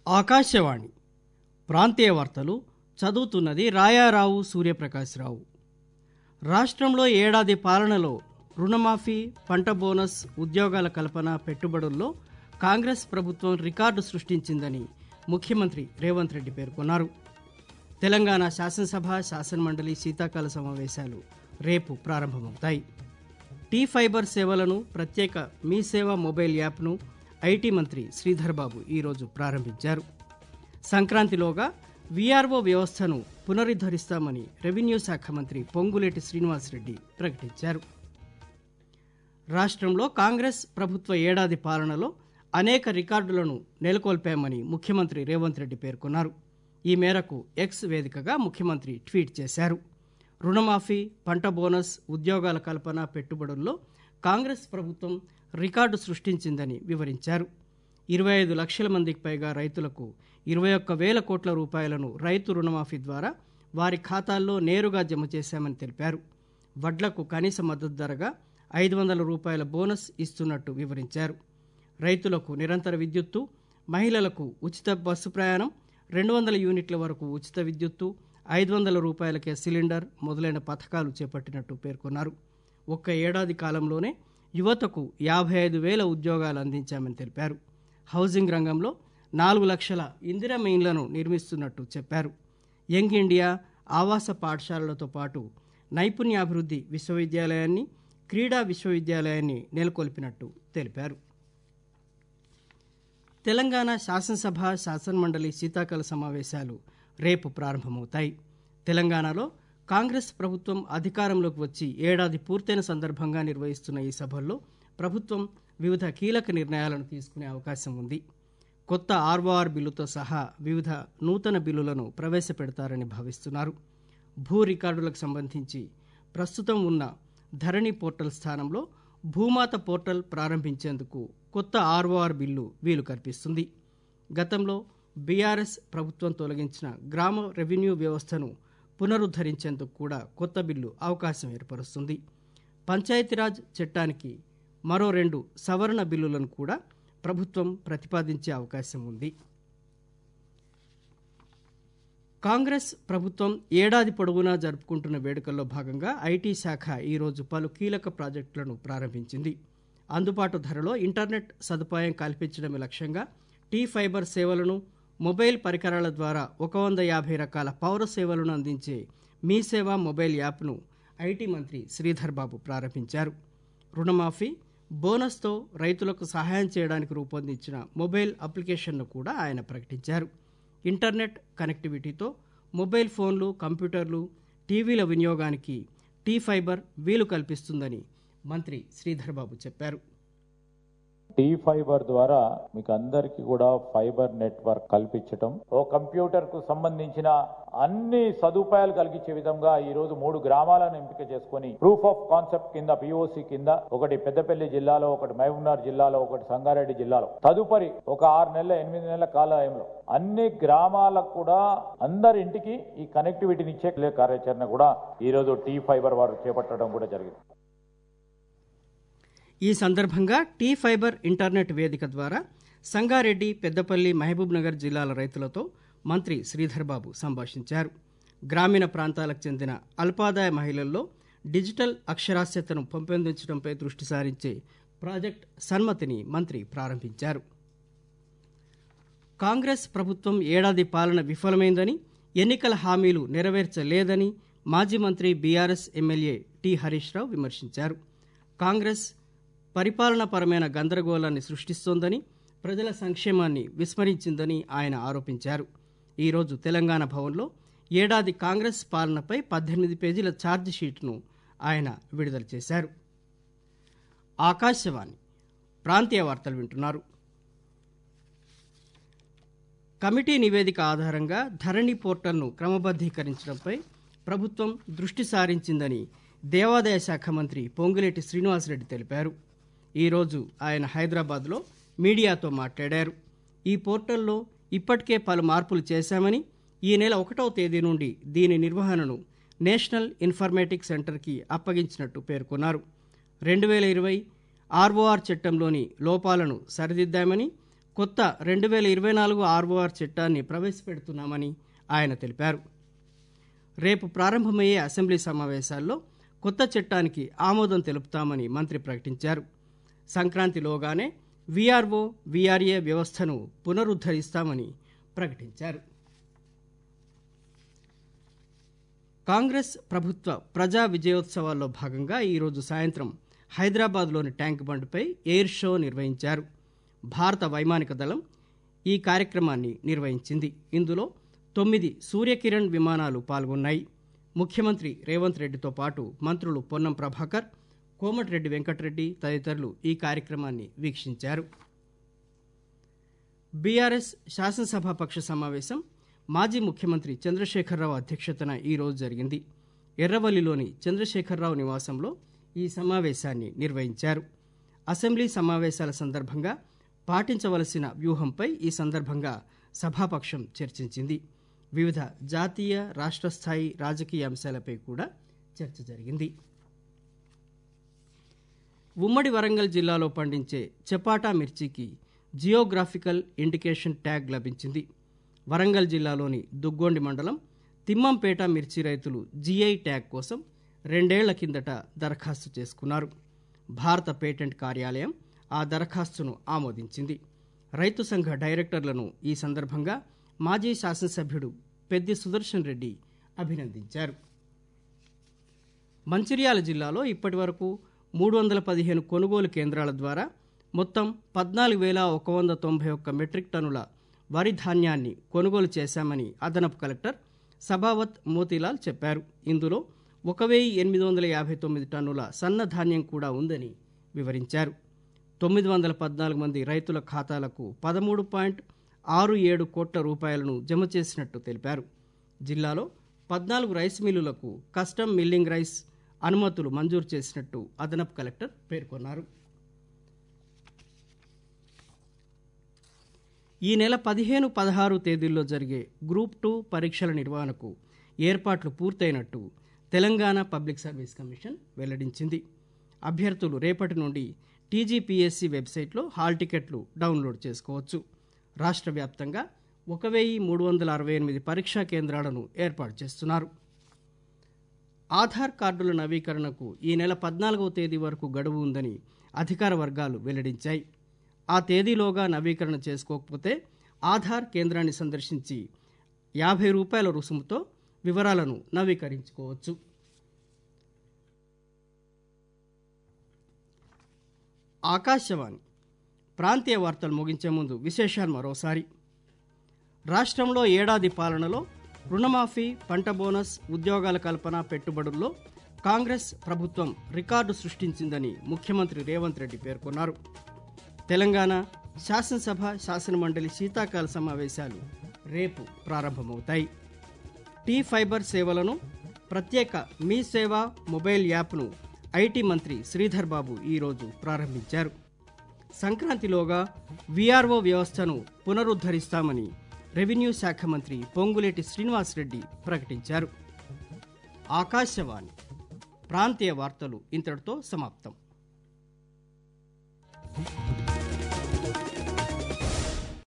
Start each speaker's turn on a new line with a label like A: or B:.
A: ఆకాశవాణి ప్రాంతీయ వార్తలు చదువుతున్నది రాయారావు సూర్యప్రకాశ్రావు రాష్ట్రంలో ఏడాది పాలనలో రుణమాఫీ పంట బోనస్ ఉద్యోగాల కల్పన పెట్టుబడుల్లో కాంగ్రెస్ ప్రభుత్వం రికార్డు సృష్టించిందని ముఖ్యమంత్రి రేవంత్ రెడ్డి పేర్కొన్నారు తెలంగాణ శాసనసభ శాసనమండలి శీతాకాల సమావేశాలు రేపు ప్రారంభమవుతాయి టీ ఫైబర్ సేవలను ప్రత్యేక మీ సేవ మొబైల్ యాప్ను ఐటీ మంత్రి శ్రీధర్ బాబు ఈరోజు ప్రారంభించారు సంక్రాంతిలోగా వీఆర్ఓ వ్యవస్థను పునరుద్ధరిస్తామని రెవెన్యూ శాఖ మంత్రి పొంగులేటి శ్రీనివాసరెడ్డి ప్రకటించారు రాష్ట్రంలో కాంగ్రెస్ ప్రభుత్వ ఏడాది పాలనలో అనేక రికార్డులను నెలకొల్పామని ముఖ్యమంత్రి రేవంత్ రెడ్డి పేర్కొన్నారు ఈ మేరకు ఎక్స్ వేదికగా ముఖ్యమంత్రి ట్వీట్ చేశారు రుణమాఫీ పంట బోనస్ ఉద్యోగాల కల్పన పెట్టుబడుల్లో కాంగ్రెస్ ప్రభుత్వం రికార్డు సృష్టించిందని వివరించారు ఇరవై ఐదు లక్షల మందికి పైగా రైతులకు ఇరవై ఒక్క వేల కోట్ల రూపాయలను రైతు రుణమాఫీ ద్వారా వారి ఖాతాల్లో నేరుగా జమ చేశామని తెలిపారు వడ్లకు కనీస మద్దతు ధరగా ఐదు వందల రూపాయల బోనస్ ఇస్తున్నట్టు వివరించారు రైతులకు నిరంతర విద్యుత్తు మహిళలకు ఉచిత బస్సు ప్రయాణం రెండు వందల యూనిట్ల వరకు ఉచిత విద్యుత్తు ఐదు వందల రూపాయలకే సిలిండర్ మొదలైన పథకాలు చేపట్టినట్టు పేర్కొన్నారు ఒక్క ఏడాది కాలంలోనే యువతకు యాభై ఐదు వేల ఉద్యోగాలు అందించామని తెలిపారు హౌసింగ్ రంగంలో నాలుగు లక్షల ఇందిరా మెయిన్లను నిర్మిస్తున్నట్టు చెప్పారు యంగ్ ఇండియా ఆవాస పాఠశాలలతో పాటు నైపుణ్యాభివృద్ధి విశ్వవిద్యాలయాన్ని క్రీడా విశ్వవిద్యాలయాన్ని నెలకొల్పినట్టు తెలిపారు తెలంగాణ శాసనసభ శాసనమండలి శీతాకాల సమావేశాలు రేపు ప్రారంభమవుతాయి తెలంగాణలో కాంగ్రెస్ ప్రభుత్వం అధికారంలోకి వచ్చి ఏడాది పూర్తయిన సందర్భంగా నిర్వహిస్తున్న ఈ సభల్లో ప్రభుత్వం వివిధ కీలక నిర్ణయాలను తీసుకునే అవకాశం ఉంది కొత్త ఆర్ఓఆర్ బిల్లుతో సహా వివిధ నూతన బిల్లులను ప్రవేశపెడతారని భావిస్తున్నారు భూ రికార్డులకు సంబంధించి ప్రస్తుతం ఉన్న ధరణి పోర్టల్ స్థానంలో భూమాత పోర్టల్ ప్రారంభించేందుకు కొత్త ఆర్ఓఆర్ బిల్లు వీలు కల్పిస్తుంది గతంలో బీఆర్ఎస్ ప్రభుత్వం తొలగించిన గ్రామ రెవెన్యూ వ్యవస్థను పునరుద్ధరించేందుకు కూడా కొత్త బిల్లు అవకాశం ఏర్పరుస్తుంది పంచాయతీరాజ్ చట్టానికి మరో రెండు సవరణ బిల్లులను కూడా ప్రభుత్వం ప్రతిపాదించే అవకాశం ఉంది కాంగ్రెస్ ప్రభుత్వం ఏడాది పొడవునా జరుపుకుంటున్న వేడుకల్లో భాగంగా ఐటీ శాఖ ఈరోజు పలు కీలక ప్రాజెక్టులను ప్రారంభించింది అందుబాటు ధరలో ఇంటర్నెట్ సదుపాయం కల్పించడమే లక్ష్యంగా టీ ఫైబర్ సేవలను మొబైల్ పరికరాల ద్వారా ఒక వంద యాభై రకాల పౌర సేవలను అందించే మీ సేవ మొబైల్ యాప్ను ఐటీ మంత్రి శ్రీధర్ బాబు ప్రారంభించారు రుణమాఫీ బోనస్తో రైతులకు సహాయం చేయడానికి రూపొందించిన మొబైల్ అప్లికేషన్ను కూడా ఆయన ప్రకటించారు ఇంటర్నెట్ కనెక్టివిటీతో మొబైల్ ఫోన్లు కంప్యూటర్లు టీవీల వినియోగానికి టీ ఫైబర్ వీలు కల్పిస్తుందని మంత్రి శ్రీధర్ బాబు చెప్పారు
B: టీ ఫైబర్ ద్వారా మీకు అందరికి కూడా ఫైబర్ నెట్వర్క్ కల్పించటం ఓ కంప్యూటర్ కు సంబంధించిన అన్ని సదుపాయాలు కలిగించే విధంగా ఈ రోజు మూడు గ్రామాలను ఎంపిక చేసుకొని ప్రూఫ్ ఆఫ్ కాన్సెప్ట్ కింద పిఓసి కింద ఒకటి పెద్దపల్లి జిల్లాలో ఒకటి మహబూబ్నగర్ జిల్లాలో ఒకటి సంగారెడ్డి జిల్లాలో తదుపరి ఒక ఆరు నెలల ఎనిమిది నెలల కాలంలో అన్ని గ్రామాలకు కూడా అందరి ఇంటికి ఈ కనెక్టివిటీని ఇచ్చే కార్యాచరణ కూడా ఈ రోజు టీ ఫైబర్ వారు చేపట్టడం కూడా జరిగింది
A: ఈ సందర్భంగా టీ ఫైబర్ ఇంటర్నెట్ వేదిక ద్వారా సంగారెడ్డి పెద్దపల్లి మహబూబ్ నగర్ జిల్లాల రైతులతో మంత్రి శ్రీధర్ బాబు సంభాషించారు గ్రామీణ ప్రాంతాలకు చెందిన అల్పాదాయ మహిళల్లో డిజిటల్ అక్షరాస్యతను పెంపొందించడంపై దృష్టి సారించే ప్రాజెక్ట్ సన్మతిని మంత్రి ప్రారంభించారు కాంగ్రెస్ ప్రభుత్వం ఏడాది పాలన విఫలమైందని ఎన్నికల హామీలు నెరవేర్చలేదని మాజీ మంత్రి BRS MLA T Harish Rao విమర్శించారు కాంగ్రెస్ పరిపాలనాపరమైన గందరగోళాన్ని సృష్టిస్తోందని ప్రజల సంక్షేమాన్ని విస్మరించిందని ఆయన ఆరోపించారు ఈరోజు తెలంగాణ భవన్లో ఏడాది కాంగ్రెస్ పాలనపై పద్దెనిమిది పేజీల ఛార్జ్ షీట్ను ఆయన విడుదల చేశారు ఆకాశవాణి ప్రాంతీయ వార్తలు వింటున్నారు కమిటీ నివేదిక ఆధారంగా ధరణి పోర్టల్ను క్రమబద్దీకరించడంపై ప్రభుత్వం దృష్టి సారించిందని దేవాదాయ శాఖ మంత్రి పొంగులేటి శ్రీనివాసరెడ్డి తెలిపారు ఈరోజు ఆయన హైదరాబాద్లో మీడియాతో మాట్లాడారు ఈ పోర్టల్లో ఇప్పటికే పలు మార్పులు చేశామని ఈ నెల ఒకటవ తేదీ నుండి దీని నిర్వహణను నేషనల్ ఇన్ఫర్మేటిక్ సెంటర్కి అప్పగించినట్టు పేర్కొన్నారు రెండు వేల ఇరవై ఆర్ఓఆర్ చట్టంలోని లోపాలను సరిదిద్దామని కొత్త రెండు వేల ఇరవై నాలుగు ఆర్ఓఆర్ చట్టాన్ని ప్రవేశపెడుతున్నామని ఆయన తెలిపారు రేపు ప్రారంభమయ్యే అసెంబ్లీ సమావేశాల్లో కొత్త చట్టానికి ఆమోదం తెలుపుతామని మంత్రి ప్రకటించారు సంక్రాంతిలోగానే వీఆర్ఓ వీఆర్ఏ వ్యవస్థను పునరుద్ధరిస్తామని ప్రకటించారు కాంగ్రెస్ ప్రభుత్వ ప్రజా విజయోత్సవాల్లో భాగంగా ఈరోజు సాయంత్రం హైదరాబాద్లోని ట్యాంక్ బండ్పై ఎయిర్ షో నిర్వహించారు భారత వైమానిక దళం ఈ కార్యక్రమాన్ని నిర్వహించింది ఇందులో తొమ్మిది సూర్యకిరణ్ విమానాలు పాల్గొన్నాయి ముఖ్యమంత్రి రేవంత్ రెడ్డితో పాటు మంత్రులు పొన్నం ప్రభాకర్ కోమటిరెడ్డి వెంకటరెడ్డి తదితరులు ఈ కార్యక్రమాన్ని వీక్షించారు బీఆర్ఎస్ శాసనసభాపక్ష సమావేశం మాజీ ముఖ్యమంత్రి చంద్రశేఖరరావు అధ్యక్షతన ఈరోజు జరిగింది ఎర్రవల్లిలోని చంద్రశేఖరరావు నివాసంలో ఈ సమావేశాన్ని నిర్వహించారు అసెంబ్లీ సమావేశాల సందర్భంగా పాటించవలసిన వ్యూహంపై ఈ సందర్భంగా సభాపక్షం చర్చించింది వివిధ జాతీయ రాష్ట్ర స్థాయి రాజకీయ అంశాలపై కూడా చర్చ జరిగింది ఉమ్మడి వరంగల్ జిల్లాలో పండించే చపాటా మిర్చికి జియోగ్రాఫికల్ ఇండికేషన్ ట్యాగ్ లభించింది వరంగల్ జిల్లాలోని దుగ్గొండి మండలం తిమ్మంపేట మిర్చి రైతులు జిఐ ట్యాగ్ కోసం రెండేళ్ల కిందట దరఖాస్తు చేసుకున్నారు భారత పేటెంట్ కార్యాలయం ఆ దరఖాస్తును ఆమోదించింది రైతు సంఘ డైరెక్టర్లను ఈ సందర్భంగా మాజీ శాసనసభ్యుడు పెద్ది సుదర్శన్ రెడ్డి అభినందించారు మంచిర్యాల జిల్లాలో ఇప్పటి వరకు మూడు వందల పదిహేను కొనుగోలు కేంద్రాల ద్వారా మొత్తం పద్నాలుగు వేల ఒక వంద తొంభై ఒక్క మెట్రిక్ టన్నుల వరి ధాన్యాన్ని కొనుగోలు చేశామని అదనపు కలెక్టర్ సబావత్ మోతీలాల్ చెప్పారు ఇందులో ఒక వెయ్యి ఎనిమిది వందల యాభై తొమ్మిది టన్నుల సన్న ధాన్యం కూడా ఉందని వివరించారు తొమ్మిది వందల పద్నాలుగు మంది రైతుల ఖాతాలకు పదమూడు పాయింట్ ఆరు ఏడు కోట్ల రూపాయలను జమ చేసినట్టు తెలిపారు జిల్లాలో పద్నాలుగు రైస్ మిల్లులకు కస్టమ్ మిల్లింగ్ రైస్ అనుమతులు మంజూరు చేసినట్టు అదనపు కలెక్టర్ పేర్కొన్నారు ఈ నెల పదిహేను పదహారు తేదీల్లో జరిగే గ్రూప్ టూ పరీక్షల నిర్వహణకు ఏర్పాట్లు పూర్తయినట్టు తెలంగాణ పబ్లిక్ సర్వీస్ కమిషన్ వెల్లడించింది అభ్యర్థులు రేపటి నుండి టీజీపీఎస్సీ వెబ్సైట్లో హాల్ టికెట్లు డౌన్లోడ్ చేసుకోవచ్చు రాష్ట్ర వ్యాప్తంగా ఒక వెయ్యి మూడు వందల అరవై ఎనిమిది పరీక్షా కేంద్రాలను ఏర్పాటు చేస్తున్నారు ఆధార్ కార్డుల నవీకరణకు ఈ నెల పద్నాలుగవ తేదీ వరకు గడువు ఉందని అధికార వర్గాలు వెల్లడించాయి ఆ తేదీలోగా నవీకరణ చేసుకోకపోతే ఆధార్ కేంద్రాన్ని సందర్శించి యాభై రూపాయల రుసుముతో వివరాలను నవీకరించుకోవచ్చు ఆకాశవాణి ప్రాంతీయ వార్తలు ముగించే ముందు విశేషాలు మరోసారి రాష్ట్రంలో ఏడాది పాలనలో రుణమాఫీ పంట బోనస్ ఉద్యోగాల కల్పన పెట్టుబడుల్లో కాంగ్రెస్ ప్రభుత్వం రికార్డు సృష్టించిందని ముఖ్యమంత్రి రేవంత్ రెడ్డి పేర్కొన్నారు తెలంగాణ శాసనసభ శాసనమండలి శీతాకాల సమావేశాలు రేపు ప్రారంభమవుతాయి టీ ఫైబర్ సేవలను ప్రత్యేక మీ సేవ మొబైల్ యాప్ను ఐటీ మంత్రి శ్రీధర్ బాబు ఈరోజు ప్రారంభించారు సంక్రాంతిలోగా వీఆర్ఓ వ్యవస్థను పునరుద్ధరిస్తామని రెవెన్యూ శాఖ మంత్రి పొంగులేటి శ్రీనివాసరెడ్డి ప్రకటించారు ఆకాశవాణి ప్రాంతీయ వార్తలు ఇంతటితో సమాప్తం